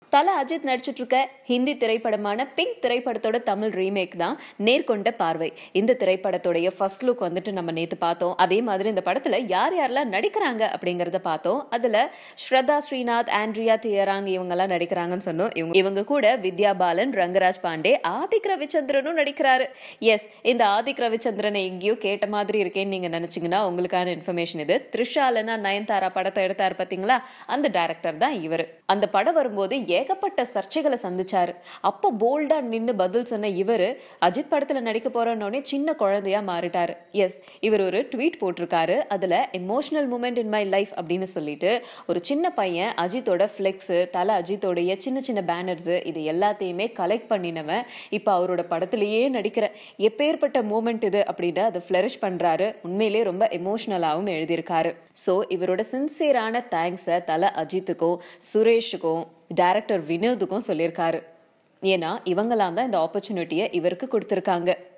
தல அஜித் நடிச்சிட்டு இருக்க ஹிந்தி திரைப்படமான பிங்க் திரைப்படத்தோட தமிழ் ரீமேக் தான் நேர்கொண்ட பார்வை இந்த திரைப்படத்தோடைய ஃபர்ஸ்ட் லுக் வந்துட்டு நம்ம நேத்து பார்த்தோம் அதே மாதிரி இந்த படத்துல யார் யாரெல்லாம் நடிக்கிறாங்க அப்படிங்கறத பார்த்தோம் அதுல ஸ்ரதா ஸ்ரீநாத் ஆண்ட்ரியா டியராங் இவங்க எல்லாம் நடிக்கிறாங்கன்னு சொன்னோம் இவங்க இவங்க கூட வித்யா பாலன் ரங்கராஜ் பாண்டே ஆதிக் ரவிச்சந்திரனும் நடிக்கிறாரு எஸ் இந்த ஆதிக் ரவிச்சந்திரனை எங்கேயோ கேட்ட மாதிரி இருக்கேன்னு நீங்க நினைச்சீங்கன்னா உங்களுக்கான இன்ஃபர்மேஷன் இது த்ரிஷாலனா நயன்தாரா படத்தை எடுத்தாரு பாத்தீங்களா அந்த டைரக்டர் தான் இவர் அந்த படம் வரும்போது ஏகப்பட்ட சர்ச்சைகளை சந்திச்சாரு அப்போ போல்டா நின்னு பதில் சொன்ன இவரு அஜித் படத்துல நடிக்க போறோன்னே சின்ன குழந்தையா மாறிட்டாரு எஸ் இவர் ஒரு ட்வீட் போட்டிருக்காரு அதுல emotional moment in my life அப்படின்னு சொல்லிட்டு ஒரு சின்ன பையன் அஜித்தோட ஃபிளெக்ஸ் தல அஜித்தோடைய சின்ன சின்ன பேனர்ஸ் இது எல்லாத்தையுமே கலெக்ட் பண்ணினவன் இப்போ அவரோட படத்திலேயே நடிக்கிற எப்பேற்பட்ட மூமெண்ட் இது அப்படின்னு அதை ஃபிளரிஷ் பண்றாரு உண்மையிலே ரொம்ப எமோஷனலாகவும் எழுதியிருக்காரு ஸோ இவரோட சின்சியரான தேங்க்ஸை தல அஜித்துக்கும் சுரேஷுக்கும் டைரக்டர் வினோதுக்கும் சொல்லியிருக்காரு ஏன்னா இவங்களாம் தான் இந்த ஆப்பர்ச்சுனிட்டியை இவருக்கு கொடுத்துருக்காங்க